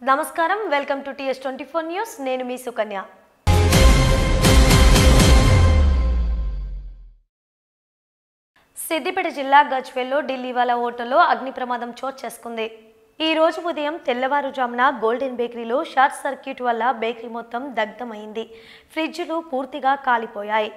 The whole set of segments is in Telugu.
నమస్కారం welcome to TS twenty four news నేను మీ సుకన్య సిద్దిపేట జిల్లా గజ్వెల్లో ఢిల్లీ వాళ్ళ హోటల్లో అగ్ని ప్రమాదం చోటు చేసుకుంది ఈ రోజు ఉదయం తెల్లవారుజామున గోల్డెన్ బేకరీలో షార్ట్ సర్క్యూట్ వల్ల బేకరీ మొత్తం దగ్ధమైంది ఫ్రిడ్జ్లు పూర్తిగా కాలిపోయాయి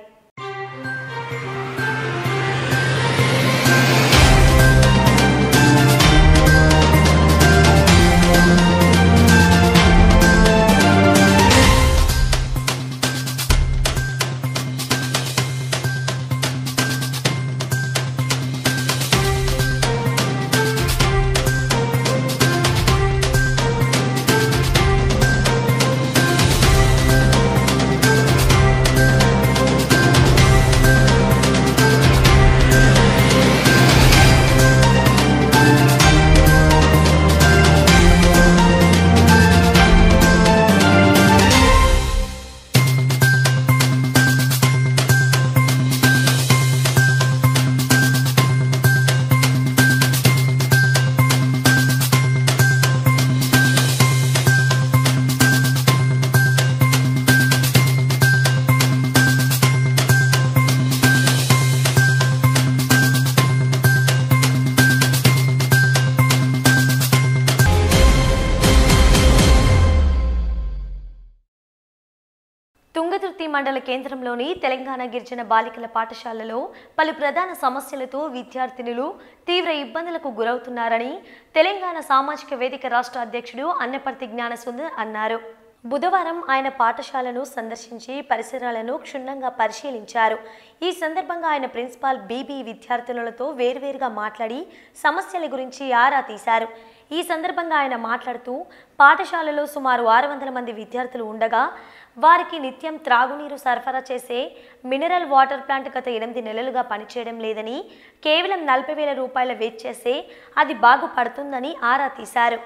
తుంగతుర్తి మండల కేంద్రంలోని తెలంగాణ గిరిజన బాలికల పాఠశాలలో పలు ప్రధాన సమస్యలతో విద్యార్థినులు తీవ్ర ఇబ్బందులకు గురవుతున్నారని తెలంగాణ సామాజిక వేదిక రాష్ట్ర అధ్యక్షుడు అన్నపర్తి జ్ఞానసుందర్ అన్నారు బుధవారం ఆయన పాఠశాలను సందర్శించి పరిసరాలను క్షుణ్ణంగా పరిశీలించారు ఈ సందర్భంగా ఆయన ప్రిన్సిపాల్ బీబీ విద్యార్థినులతో వేర్వేరుగా మాట్లాడి సమస్యల గురించి ఆరా తీశారు ఈ సందర్భంగా ఆయన మాట్లాడుతూ పాఠశాలలో సుమారు ఆరు వందల మంది విద్యార్థులు ఉండగా వారికి నిత్యం త్రాగునీరు సరఫరా చేసే మినరల్ వాటర్ ప్లాంట్ గత ఎనిమిది నెలలుగా పనిచేయడం లేదని కేవలం నలభై వేల రూపాయల వెచ్చేస్తే అది బాగుపడుతుందని ఆరా తీశారు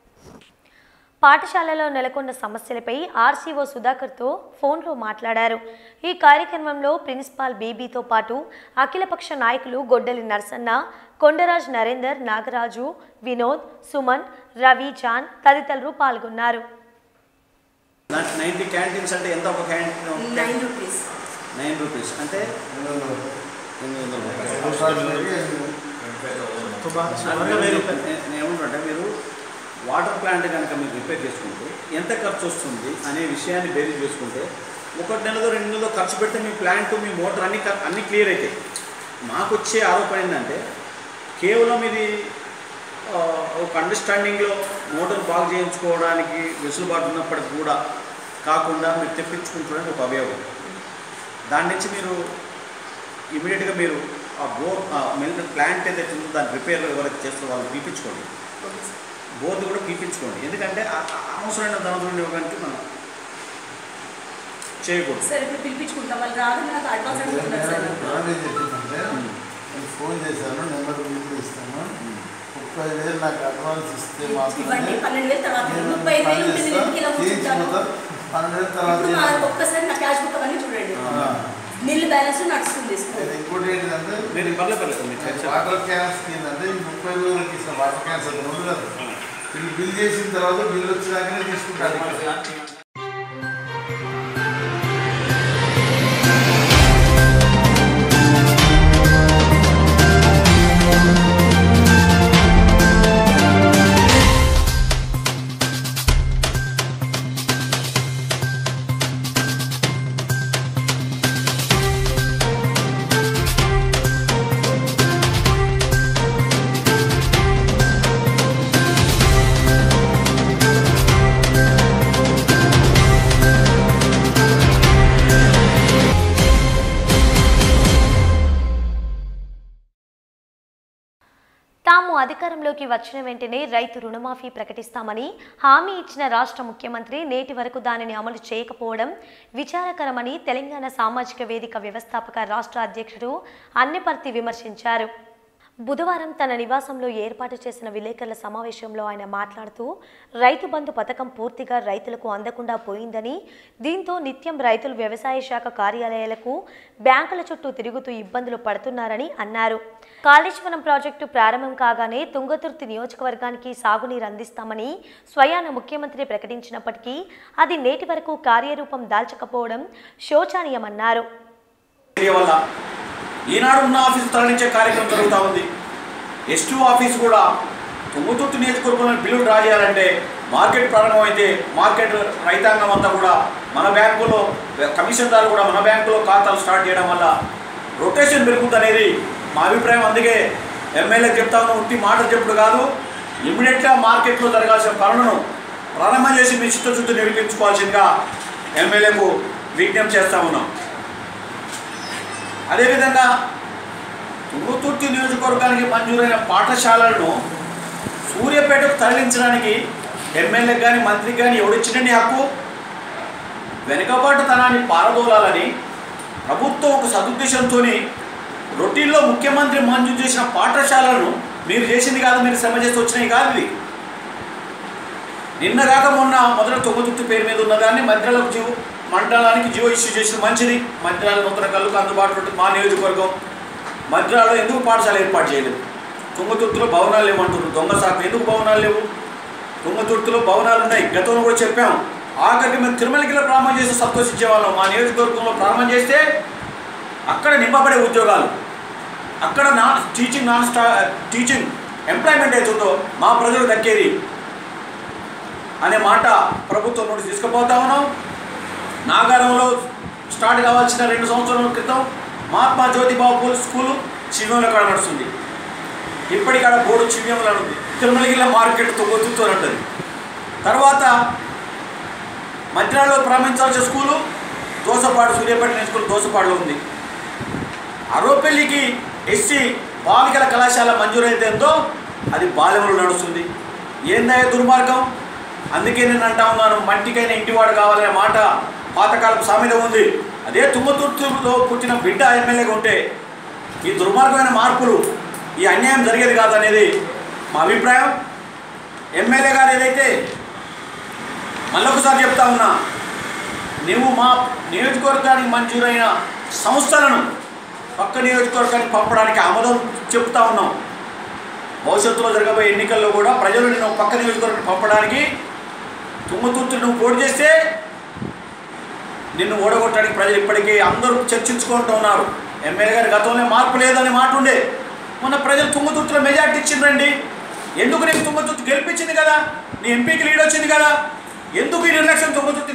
పాఠశాలలో నెలకొన్న సమస్యలపై ఆర్సీఓ సుధాకర్తో ఫోన్లో మాట్లాడారు ఈ కార్యక్రమంలో ప్రిన్సిపాల్ బీబీతో పాటు అఖిలపక్ష నాయకులు గొడ్డలి నరసన్న కొండరాజ్ నరేందర్ నాగరాజు వినోద్ సుమన్ రవి జాన్ తదితరులు పాల్గొన్నారు నైంటీ క్యాంటీన్స్ అంటే ఎంత ఒక canteen nine rupees nine rupees అంటే ఎనిమిది వందల రూపాయలు అంటే మీరు- నే- నేను ఏమంటుంటే మీరు వాటర్ ప్లాంట్ కనుక మీరు రిపేర్ చేసుకుంటే ఎంత ఖర్చు వస్తుంది అనే విషయాన్ని బేరీజ్ చేసుకుంటే ఒకటి నెలలో రెండు నెలలో ఖర్చు పెడితే మీ ప్లాంట్ మీ మోటార్ అన్ని క- అన్ని క్లియర్ అవుతాయి మాకు వచ్చే ఆరోపణ ఏంటంటే కేవలం ఇది ఆ, ఒక అండర్స్టాండింగ్లో మోటార్ బాగు చేయించుకోవడానికి వెసులుబాటు ఉన్నప్పటికి కూడా కాకుండా మీరు తెప్పించుకుంటున్నది ఒక అవయవం దాని నుంచి మీరు ఇమీడియట్గా మీరు ఆ బోర్ మిల్ ప్లాంట్ ఏదైతే ఉందో దాని రిపేర్ ఎవరైతే చేస్తారో వాళ్ళు పిలిపించుకోండి బోర్డు కూడా పిలిపించుకోండి ఎందుకంటే ఆ- ఆ అవసరమైన ధనం ఇవ్వడానికి మనం చేయకూడదు సార్ ఇప్పుడు పిలిపించుకుంటాం వాళ్ళు రాగానే నాకు అడ్వాన్స్ అడుగుతున్నారు సార్ నాకేం చెప్పిందంటే నేను ఫోన్ చేశాను నెంబర్ మీకు ఇస్తాను ముప్పై వేలు నాకు అడ్వాన్స్ ఇస్తే ఇవ్వండి మాత్రమే పన్నెండు వేలు తర్వాత నేను ముప్పై ఐదు వేలు ఉంటుంది పని నేను ఇలా చేస్తా, కూర్చుంటాను చేయించుకుంటా. పన్నెండు వేల తర్వాత ఇప్పుడు మా చేయించుకుంటా. ఒక్కసారి నా క్యాష్ బుక్ అవన్నీ చూడండి ఆ. నిల్ బ్యాలెన్స్ నడుస్తుంది స్కూల్ అయితే ఇంకోటి ఏంటంటే మీరు పర్లేదు పర్లేదు మీరు చర్చ వాటర్ క్యాన్స్ ఏంటంటే ఈ ముప్పై వేలకి ఇచ్చిన వాటర్ క్యాన్స్ అది రెండు కదా వీళ్ళు బిల్ చేసిన తర్వాత బిల్ వచ్చినాకనే తీసుకుంటారు ఇక్కడ. తాము అధికారంలోకి వచ్చిన వెంటనే రైతు రుణమాఫీ ప్రకటిస్తామని హామీ ఇచ్చిన రాష్ట్ర ముఖ్యమంత్రి నేటి వరకు దానిని అమలు చేయకపోవడం విచారకరమని తెలంగాణ సామాజిక వేదిక వ్యవస్థాపక రాష్ట్ర అధ్యక్షుడు అన్నెపర్తి విమర్శించారు బుధవారం తన నివాసంలో ఏర్పాటు చేసిన విలేకరుల సమావేశంలో ఆయన మాట్లాడుతూ రైతు బంధు పథకం పూర్తిగా రైతులకు అందకుండా పోయిందని దీంతో నిత్యం రైతులు వ్యవసాయ శాఖ కార్యాలయాలకు బ్యాంకుల చుట్టూ తిరుగుతూ ఇబ్బందులు పడుతున్నారని అన్నారు కాళేశ్వరం ప్రాజెక్టు ప్రారంభం కాగానే తుంగతుర్తి నియోజకవర్గానికి సాగునీరు అందిస్తామని స్వయాన ముఖ్యమంత్రి ప్రకటించినప్పటికీ అది నేటి వరకు కార్యరూపం దాల్చకపోవడం శోచనీయమన్నారు ఏరియా వల్ల ఈనాడు ఉన్న ఆఫీసు తరలించే కార్యక్రమం జరుగుతూ ఉంది ఎస్ టూ ఆఫీస్ కూడా తుంగుతుర్తి నియోజకవర్గంలో బిల్లులు డ్రా చేయాలంటే మార్కెట్ ప్రారంభమైతే మార్కెట్ రైతాంగం అంతా కూడా మన బ్యాంకులో కమిషన్దారులు కూడా మన బ్యాంకులో ఖాతాలు స్టార్ట్ చేయడం వల్ల రొటేషన్ పెరుగుతుంది అనేది మా అభిప్రాయం అందుకే ఎమ్మెల్యేకి చెప్తా ఉన్నాం ఉట్టి మాటలు చెప్పుడు కాదు ఇమ్మీడియట్గా మార్కెట్లో జరగాల్సిన పనులను ప్రారంభం చేసి మీ చిత్తశుద్ధి నిరూపించుకోవాల్సిందిగా ఎమ్మెల్యేకు విజ్ఞప్తి చేస్తా ఉన్నాం అదేవిధంగా తుంగుతుర్తి నియోజకవర్గానికి మంజూరైన పాఠశాలలను సూర్యాపేటకు తరలించడానికి ఎమ్మెల్యేకి కానీ మంత్రికి కానీ ఎవడిచ్చినండి హక్కు వెనుకబాటుతనాన్ని పారదోలాలని ప్రభుత్వం ఒక సదుద్దేశంతో రొటీన్లో ముఖ్యమంత్రి మంజూరు చేసిన పాఠశాలను మీరు చేసింది కాదు మీరు శ్రమ చేసి వచ్చినాయి కాదు ఇది నిన్న కాక మొన్న మొదట తొమ్మిది పేరు మీద ఉన్నదాన్ని మంత్రాలకు జీవో మండలానికి జీవో ఇష్యూ చేసిన మంచిది మంత్రాల నూతన కళ్ళకు అందుబాటులో ఉంటుంది మా నియోజకవర్గం మంత్రాలలో ఎందుకు పాఠశాల ఏర్పాటు చేయలేదు తుంగతుర్తిలో భవనాలు లేవంటున్నారు దొంగ సాకు ఎందుకు భవనాలు లేవు తుంగతుర్తిలో భవనాలు ఉన్నాయి గతంలో కూడా చెప్పాం ఆఖరికి మేము తిరుమలకిలో ప్రారంభం చేసి సంతోషించే వాళ్ళం మా నియోజకవర్గంలో ప్రారంభం చేస్తే అక్కడ నింపబడే ఉద్యోగాలు అక్కడ నా టీచింగ్ నాన్ స్టా టీచింగ్ ఎంప్లాయ్మెంట్ అవుతుందో మా ప్రజలు దక్కేది అనే మాట ప్రభుత్వం నుండి తీసుకుపోతా ఉన్నాం నాగారంలో స్టార్ట్ కావాల్సిన రెండు సంవత్సరాల క్రితం మహాత్మా జ్యోతిబాబు పూల్ స్కూలు చివ్యంలో కాడ నడుస్తుంది ఇప్పటికాడ బోర్డు చివ్యంలో ఉంది తిరుమలగిల్ల మార్కెట్ తొమ్మిదితో ఉంటుంది తర్వాత మధ్యలో ప్రారంభించాల్సిన స్కూలు దోసపాడు సూర్యాపేట స్కూల్ దోసపాడులో ఉంది అరోపెల్లికి ఎస్సీ బాలికల కళాశాల మంజూరైతే ఎంతో అది బాల్యంలో నడుస్తుంది ఏందయ్యా దుర్మార్గం అందుకే నేను అంటా ఉన్నాను మట్టికైన ఇంటివాడు కావాలనే మాట పాతకాలపు సామెత ఉంది అదే తుమ్మతుర్తిలో పుట్టిన బిడ్డ ఎమ్మెల్యేగా ఉంటే ఈ దుర్మార్గమైన మార్పులు ఈ అన్యాయం జరిగేది కాదు అనేది మా అభిప్రాయం ఎమ్మెల్యే గారు ఏదైతే మళ్ళొకసారి చెప్తా ఉన్నా నువ్వు మా నియోజకవర్గానికి మంజూరైన సంస్థలను పక్క నియోజకవర్గానికి పంపడానికి ఆమోదం చెప్తా ఉన్నాం భవిష్యత్తులో జరగబోయే ఎన్నికల్లో కూడా ప్రజలు నేను పక్క నియోజకవర్గానికి పంపడానికి తుమ్మతుర్తి నువ్వు పోటీ చేస్తే నిన్ను ఓడగొట్టడానికి ప్రజలు ఇప్పటికీ అందరూ చర్చించుకుంటూ ఉన్నారు ఎమ్మెల్యే గారి గతంలో మార్పు లేదనే మాట ఉండే మొన్న ప్రజలు తుంగతుర్తిలో మెజార్టీ ఇచ్చిండ్రండి ఎందుకు నీకు తుంగతుర్తి గెలిపించింది కదా నీ ఎంపీకి లీడ్ వచ్చింది కదా ఎందుకు ఈ నిర్లక్ష్యం తుంగతుర్తి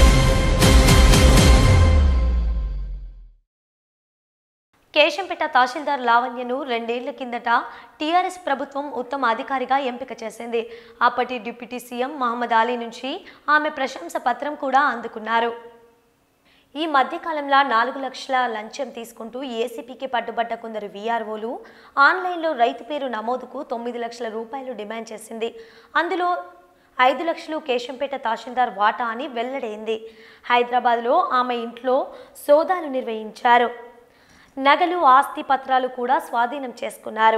కేశంపేట తహసీల్దార్ లావణ్యను రెండేళ్ల కిందట టీఆర్ఎస్ ప్రభుత్వం ఉత్తమ అధికారిగా ఎంపిక చేసింది అప్పటి డిప్యూటీ సీఎం మహమ్మద్ అలీ నుంచి ఆమె ప్రశంస పత్రం కూడా అందుకున్నారు ఈ మధ్యకాలంలో నాలుగు లక్షల లంచం తీసుకుంటూ ఏసీపీకి పట్టుబడ్డ కొందరు వీఆర్ఓలు ఆన్లైన్లో రైతు పేరు నమోదుకు తొమ్మిది లక్షల రూపాయలు డిమాండ్ చేసింది అందులో ఐదు లక్షలు కేశంపేట తహసీల్దార్ వాటా అని వెల్లడైంది హైదరాబాద్లో ఆమె ఇంట్లో సోదాలు నిర్వహించారు నగలు ఆస్తి పత్రాలు కూడా స్వాధీనం చేసుకున్నారు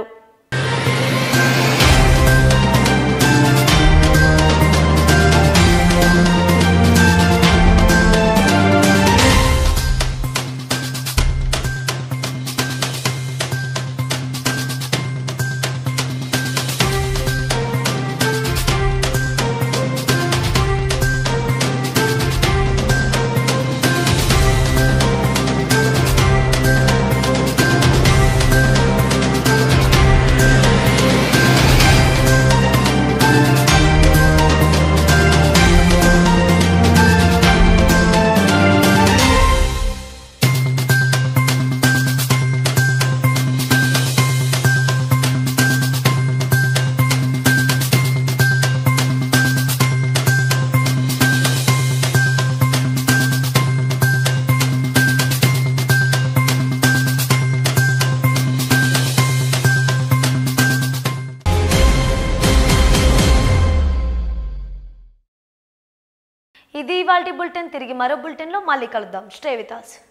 ఇది ఇవాల్టి బులెటిన్ తిరిగి మరో బులెటిన్లో మళ్ళీ కలుద్దాం స్టే విత్ us